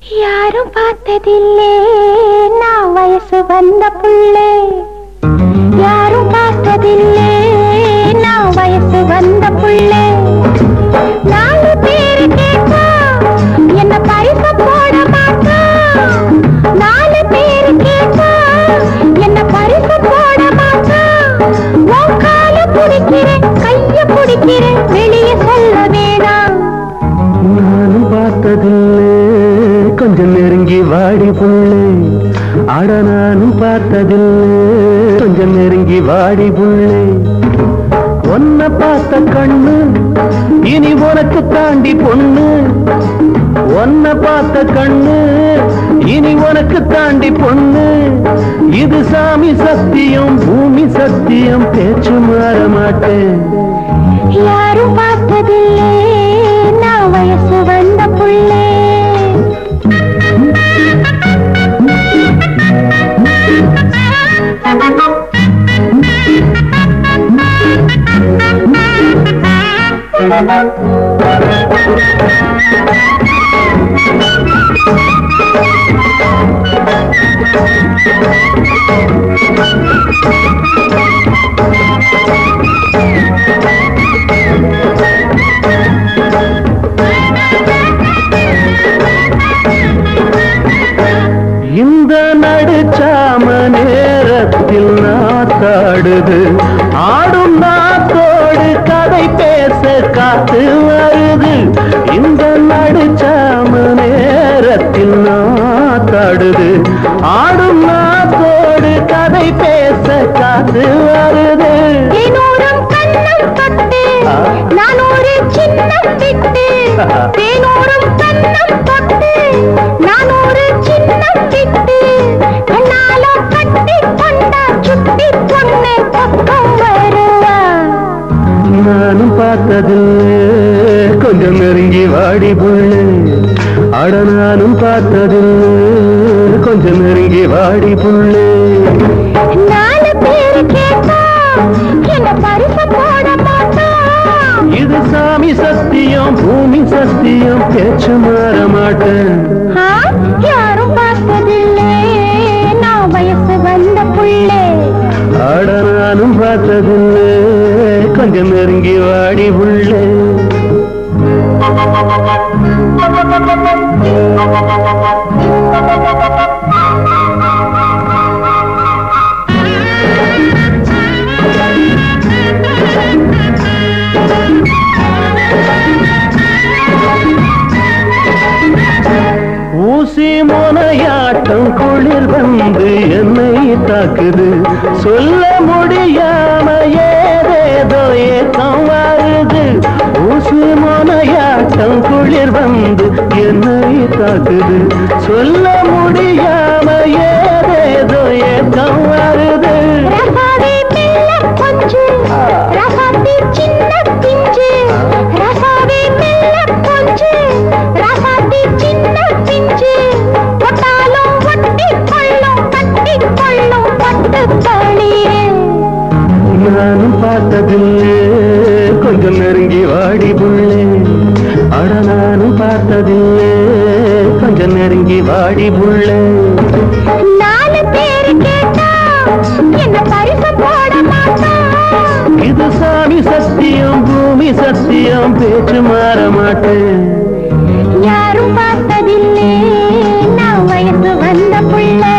யாரும் பார்த்ததில்லே நான் வயசு வந்த புள்ளே யாரும் பார்த்ததில்லே நான் வயசு வந்த புள்ளே நாலு பேரு கேட்டா என்ன பரிசு போட மாட்டா நாலு பேரு கேட்டா என்ன பரிசு போட மாட்டா உன் கால பிடிக்கிறேன் கைய பிடிக்கிறேன் வெளியே சொல்ல வேணாம் நானும் பார்த்ததில்லை கொஞ்சம் நெருங்கி வாடி புள்ளே அட நானும் பார்த்ததில்லை கொஞ்சம் நெருங்கி வாடி புள்ளே ஒன்ன பார்த்த கண்ணு இனி உனக்கு தாண்டி பொண்ணு ஒன்ன பார்த்த கண்ணு இனி உனக்கு தாண்டி பொண்ணு இது சாமி சத்தியம் பூமி சத்தியம் பேச்சு மாற மாட்டேன் யாரும் பார்த்ததில்லே நான் வயசு வந்த புள்ளே இந்த நடுச்சாம நேரத்தில் நாத்தாடுது ஆடும் நாத்தோடு கதை பேச காத்து வருது இந்த நடுச்சாம நேரத்தில் நாத்தாடுது ஆடும் நாத்தோடு கதை பேச காத்து வருது தேனூரம் கண்ணம் தொட்டு நான் ஒரு சின்னம் விட்டு தேனூரம் கண்ணம் தொட்டு நான் ஒரு சின்னம் விட்டு கண்ணால கட்டி கொண்டா சுட்டி பொண்ணு பக்கம் வருவா நானும் பார்த்ததில்லை கொஞ்சம் நெருங்கி வாடி புள்ளே அட நானும் பார்த்ததில்லை கொஞ்சம் நெருங்கி வாடி புள்ளே நாலு பேரு கேட்டா என்ன பரிசு போட மாட்டா இது சாமி சத்தியம் பூமி சத்தியம் பேச்சு மாற மாட்டேன் ஆ, யாரும் பார்த்ததில்லை நான் வயசு வந்த புள்ளே அட நானும் பார்த்ததில்லை கொஞ்சம் நெருங்கி வாடி புள்ளே ஊசி முனையாட்டம் குளிர் வந்து என்னை தாக்குது சொல்ல முடியாம ஏதேதோ ஏக்கம் வருது ஊசி முனையாட்டம் குளிர் வந்து என்னை தாக்குது சொல்ல முடியாம ஏதேதோ ஏக்கம் வருது ரசாவே மெல்ல கொஞ்சு ரசாத்தி சின்ன பிஞ்சு ரசாவே மெல்ல கொஞ்சு ரசாத்தி சின்ன பிஞ்சு தொட்டாலும் ஒட்டி கொள்ளும் கட்டி கொள்ளும் பட்டு தளியே நானும் பார்த்ததில்லை கொஞ்சம் நெருங்கி வாடி புள்ளே அட நானும் பார்த்ததில்லை கொஞ்சம் நெருங்கி வாடி புள்ளே நாலு பேரு கேட்டா என்ன பரிசு போட மாட்டா இது சாமி சத்தியம் பூமி சத்தியம் பேச்சு மாற மாட்டேன் யாரும் பார்த்ததில்லை நான் வயசு வந்த புள்ள